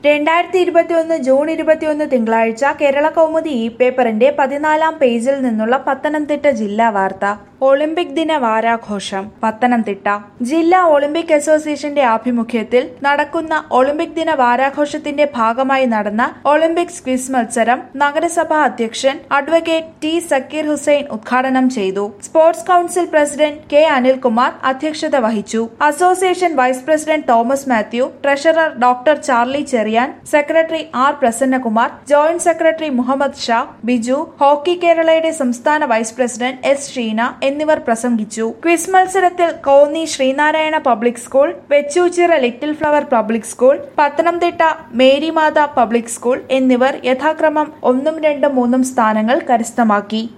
രണ്ടായിരത്തി ഇരുപത്തിയൊന്ന് ജൂൺ ഇരുപത്തിയൊന്ന് തിങ്കളാഴ്ച കേരള കൗമുദി ഇ പേപ്പറിന്റെ പതിനാലാം പേജിൽ നിന്നുള്ള പത്തനംതിട്ട ജില്ലാ വാർത്ത ഒളിമ്പിക് ദിന വാരാഘോഷം പത്തനംതിട്ട ജില്ലാ ഒളിമ്പിക് അസോസിയേഷന്റെ ആഭിമുഖ്യത്തിൽ നടക്കുന്ന ഒളിമ്പിക് ദിന വാരാഘോഷത്തിന്റെ ഭാഗമായി നടന്ന ഒളിമ്പിക്സ് ക്വിസ് മത്സരം നഗരസഭാ അധ്യക്ഷൻ അഡ്വക്കേറ്റ് ടി സക്കീർ ഹുസൈൻ ഉദ്ഘാടനം ചെയ്തു sports council president K Anilkumar അധ്യക്ഷത വഹിച്ചു association vice president Thomas Mathew treasurer doctor Charlie Cherian secretary R Prasannakumar joint secretary Muhammad Shah Biju hockey കേരളയുടെ സംസ്ഥാന വൈസ് പ്രസിഡന്റ് എസ് ഷീന എന്നിവർ പ്രസംഗിച്ചു ക്വിസ് മത്സരത്തിൽ Konni Sreenarayana public school Vechoochira little flower public school Pathanamthitta Marymatha public school എന്നിവർ യഥാക്രമം ഒന്നും രണ്ടും മൂന്നും സ്ഥാനങ്ങൾ കരസ്ഥമാക്കി